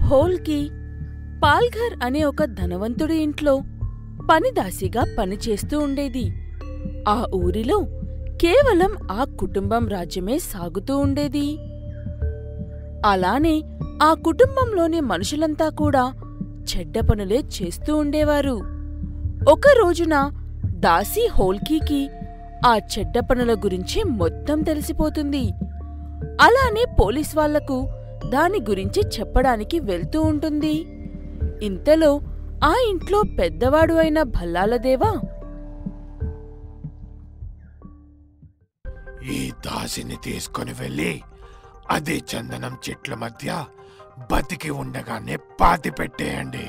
హోల్కి పాల్ఘర్ అనే ఒక ధనవంతుడి ఇంట్లో పనిదాసిగా పనిచేస్తూ ఉండేది ఆ ఊరిలో కేవలం ఆ కుటుంబం రాజ్యమే సాగుతూ ఉండేది అలానే ఆ కుటుంబంలోని మనుషులంతా కూడా చెడ్డ పనులే చేస్తూ ఉండేవారు ఒక రోజున దాసి హోల్కీకి ఆ చెడ్డ పనుల గురించి మొత్తం తెలిసిపోతుంది అలానే పోలీస్ వాళ్లకు దాని గురించి చెప్పడానికి వెళ్తూ ఉంటుంది ఇంతలో ఆ ఇంట్లో పెద్దవాడు అయిన భల్లాలదేవా ఈ దాసిని తీసుకొని వెళ్ళి అదే చందనం చెట్ల మధ్య బతికి ఉండగానే పాతి పెట్టేయండి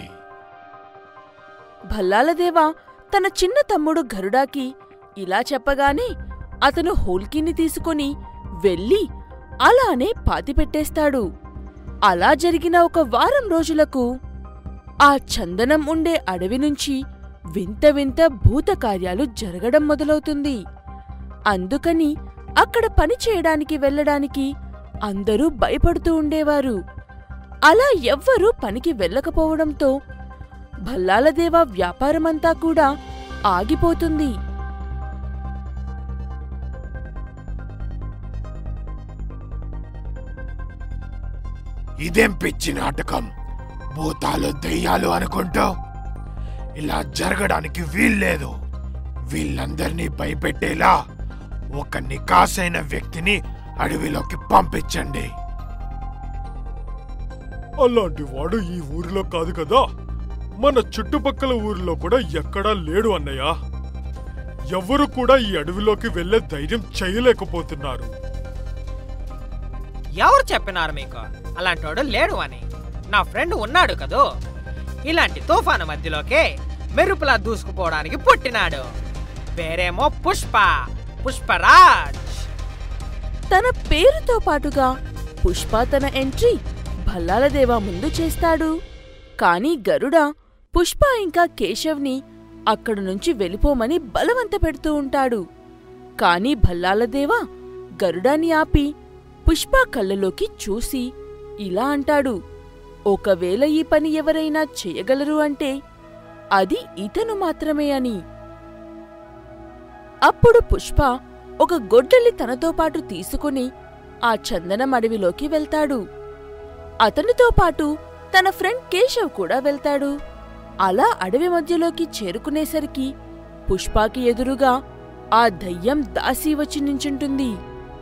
భల్లాలదేవా తన చిన్న తమ్ముడు గరుడాకి ఇలా చెప్పగానే అతను హోల్కీని తీసుకుని వెళ్ళి అలానే పాతిపెట్టేస్తాడు అలా జరిగిన ఒక వారం రోజులకు ఆ చందనం ఉండే అడవి నుంచి వింత వింత భూత కార్యాలు జరగడం మొదలవుతుంది అందుకని అక్కడ పని చేయడానికి వెళ్ళడానికి అందరూ భయపడుతూ ఉండేవారు అలా ఎవ్వరూ పనికి వెళ్ళకపోవడంతో భల్లాలదేవ వ్యాపారమంతా కూడా ఆగిపోతుంది ఇదేం పిచ్చి నాటకం భూతాలు దెయ్యాలు అనుకుంటూ ఇలా జరగడానికి వీల్లేదు వీళ్ళందర్నీ భయపెట్టేలా ఒక నికాసైన వ్యక్తిని అడవిలోకి పంపించండి అలాంటి వాడు ఈ ఊరిలో కాదు కదా మన చుట్టుపక్కల ఊరిలో కూడా ఎక్కడా లేడు అన్నయ్య ఎవ్వరు కూడా ఈ అడవిలోకి వెళ్లే ధైర్యం చేయలేకపోతున్నారు ఎవరు చెప్పినారు మీకు అలాంటోడు లేడు అని నా ఫ్రెండ్ ఉన్నాడు కదూ ఇలాంటి తుఫాను మధ్యలోకి మెరుపులా దూసుకుపోవడానికి పుట్టినాడు పేరేమో పుష్ప పుష్పరాజ్ తన పేరుతో పాటుగా పుష్ప తన ఎంట్రీ భల్లాలదేవా ముందు చేస్తాడు కాని గరుడ పుష్ప ఇంకా కేశవ్ని అక్కడి నుంచి వెళ్ళిపోమని బలవంత పెడుతూ ఉంటాడు కాని భల్లాలదేవా గరుడాని ఆపి పుష్ప కళ్ళలోకి చూసి ఇలా అంటాడు ఒకవేళ ఈ పని ఎవరైనా చెయ్యగలరు అంటే అది ఇతను మాత్రమే అని అప్పుడు పుష్ప ఒక గొడ్డలి తనతో పాటు తీసుకుని ఆ చందనం అడవిలోకి వెళ్తాడు అతనితో పాటు తన ఫ్రెండ్ కేశవ్ కూడా వెళ్తాడు అలా అడవి మధ్యలోకి చేరుకునేసరికి పుష్పాకి ఎదురుగా ఆ దయ్యం దాసి వచ్చి నించుంటుంది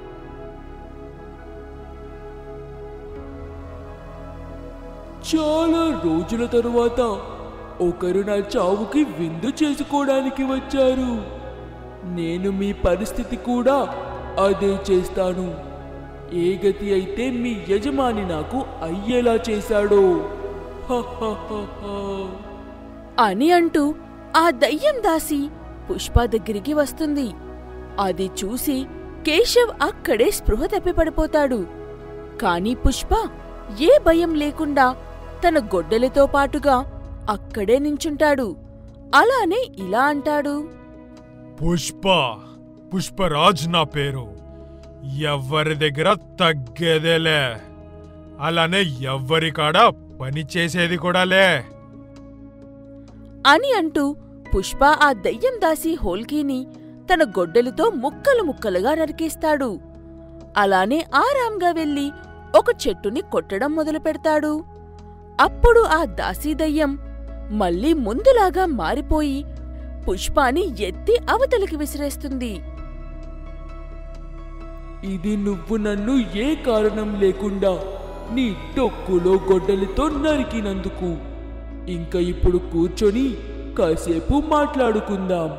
చాలా రోజుల తరువాత ఒకరు నా చావుకి విందు చేసుకోవడానికి వచ్చారు నేను మీ పరిస్థితి కూడా అదే చేస్తాను ఏ గతి అయితే మీ యజమాని నాకు అయ్యేలా చేశాడో హహహహ. అని అంటూ ఆ దయ్యం దాసి పుష్ప దగ్గరికి వస్తుంది అది చూసి కేశవ్ అక్కడే స్పృహ తప్పి పడిపోతాడు కాని పుష్ప ఏ భయం లేకుండా తన గొడ్డలితో పాటుగా అక్కడే నించుంటాడు అలానే ఇలా అంటాడు పుష్ప పుష్పరాజ్ నా పేరు ఎవ్వరి దగ్గర తగ్గేదేలే అలానే ఎవ్వరి కాడ పని చేసేది కూడాలే అని అంటూ పుష్ప ఆ దయ్యం దాసి హోల్కీని తన గొడ్డలితో ముక్కలు ముక్కలుగా నరికేస్తాడు అలానే ఆరాంగా వెళ్లి ఒక చెట్టుని కొట్టడం మొదలు పెడతాడు అప్పుడు ఆ దాసీ దయ్యం మళ్ళీ ముందులాగా మారిపోయి పుష్పాని ఎత్తి అవతలికి విసిరేస్తుంది ఇది నువ్వు నన్ను ఏ కారణం లేకుండా నీ డొక్కులో గొడ్డలితో నరికినందుకు ఇంకా ఇప్పుడు కూర్చొని కాసేపు మాట్లాడుకుందాం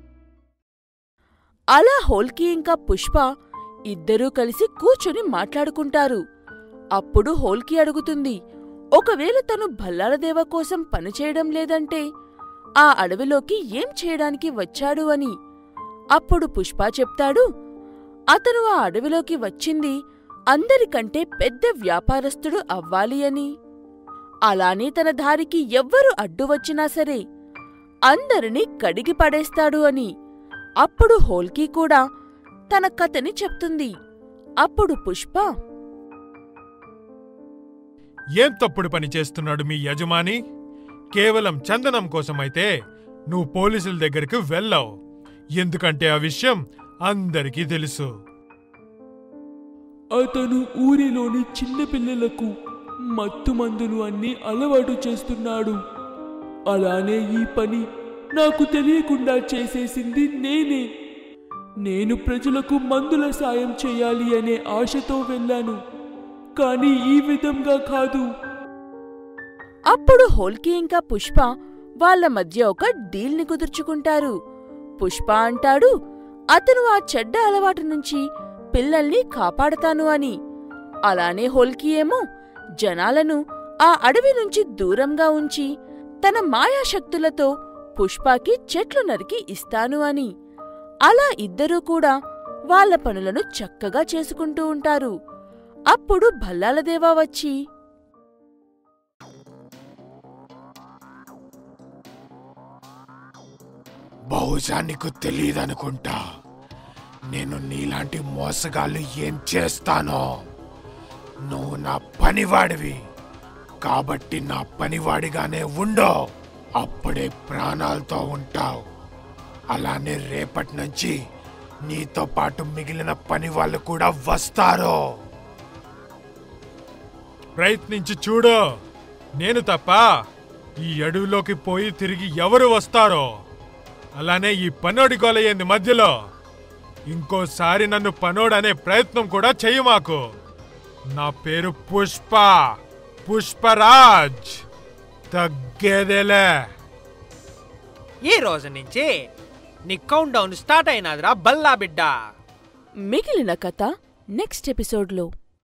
అలా హోల్కీ ఇంకా పుష్ప ఇద్దరూ కలిసి కూర్చొని మాట్లాడుకుంటారు అప్పుడు హోల్కీ అడుగుతుంది ఒకవేళ తను భల్లాలదేవ కోసం పనిచేయడం లేదంటే ఆ అడవిలోకి ఏం చేయడానికి వచ్చాడు అని అప్పుడు పుష్ప చెప్తాడు అతను ఆ అడవిలోకి వచ్చింది అందరికంటే పెద్ద వ్యాపారస్తుడు అవ్వాలి అని అలానే తన దారికి ఎవ్వరు అడ్డు వచ్చినా సరే అందరినీ కడిగి పడేస్తాడు అని అప్పుడు హోల్కీ కూడా తన కథని చెప్తుంది అప్పుడు పుష్ప ఏం తప్పుడు పని చేస్తున్నాడు మీ యజమాని కేవలం చందనం కోసమైతే నువ్వు పోలీసుల దగ్గరికి వెళ్ళావు ఎందుకంటే ఆ విషయం అందరికీ తెలుసు అతను ఊరిలోని చిన్నపిల్లలకు మత్తు మందులు అన్ని అలవాటు చేస్తున్నాడు అలానే ఈ పని నాకు తెలియకుండా చేసేసింది నేనే నేను ప్రజలకు మందుల సాయం చేయాలి అనే ఆశతో వెళ్ళాను కానీ ఈ విధంగా కాదు అప్పుడు హోల్కి ఇంకా పుష్ప వాళ్ళ మధ్య ఒక డీల్ని కుదుర్చుకుంటారు పుష్ప అంటాడు అతను ఆ చెడ్డ అలవాటు నుంచి పిల్లల్ని కాపాడతాను అని అలానే హోల్కి ఏమో జనాలను ఆ అడవి నుంచి దూరంగా ఉంచి తన మాయాశక్తులతో పుష్పాకి చెట్లు నరికి ఇస్తాను అని అలా ఇద్దరూ కూడా వాళ్ళ పనులను చక్కగా చేసుకుంటూ ఉంటారు అప్పుడు భల్లాలదేవా వచ్చి బహుశా నీకు తెలియదనుకుంటా నేను నీలాంటి మోసగాళ్ళు ఏం చేస్తానో నువ్వు నా పనివాడివి కాబట్టి నా పనివాడిగానే ఉండో అప్పుడే ప్రాణాలతో ఉంటావు అలానే రేపటి నుంచి నీతో పాటు మిగిలిన పని వాళ్ళు కూడా వస్తారు ప్రయత్నించి చూడు నేను తప్ప ఈ అడవిలోకి పోయి తిరిగి ఎవరు వస్తారో అలానే ఈ పనోడి గొలయ్యింది మధ్యలో ఇంకోసారి నన్ను పనోడనే ప్రయత్నం కూడా చెయ్యి మాకు నా పేరు పుష్ప పుష్పరాజ్ తగ్గేదేలే ఈ రోజు నుంచి నీ కౌంట్ డౌన్ స్టార్ట్ అయినదిరా బల్లా బిడ్డ మిగిలిన కథ నెక్స్ట్ ఎపిసోడ్లో